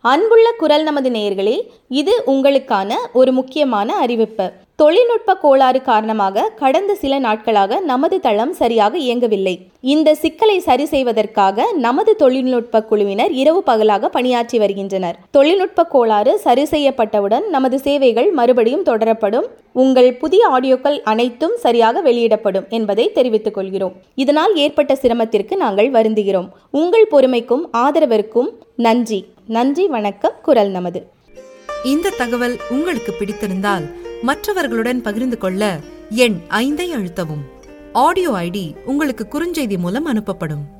அன்புள்ள குரல் நமது நேயர்களே இது உங்களுக்கான ஒரு முக்கியமான அறிவிப்பு தொழில்நுட்ப கோளாறு காரணமாக கடந்த சில நாட்களாக நமது தளம் சரியாக இயங்கவில்லை இந்த சிக்கலை சரி செய்வதற்காக நமது தொழில்நுட்ப குழுவினர் இரவு பகலாக பணியாற்றி வருகின்றனர் தொழில்நுட்ப கோளாறு சரி செய்யப்பட்டவுடன் நமது சேவைகள் மறுபடியும் தொடரப்படும் உங்கள் புதிய ஆடியோக்கள் அனைத்தும் சரியாக வெளியிடப்படும் என்பதை தெரிவித்துக் கொள்கிறோம் இதனால் ஏற்பட்ட சிரமத்திற்கு நாங்கள் வருந்துகிறோம் உங்கள் பொறுமைக்கும் ஆதரவிற்கும் நன்றி நன்றி வணக்கம் குரல் நமது இந்த தகவல் உங்களுக்கு பிடித்திருந்தால் மற்றவர்களுடன் பகிர்ந்து கொள்ள எண் ஐந்தை அழுத்தவும் ஆடியோ ஐடி உங்களுக்கு குறுஞ்செய்தி மூலம் அனுப்பப்படும்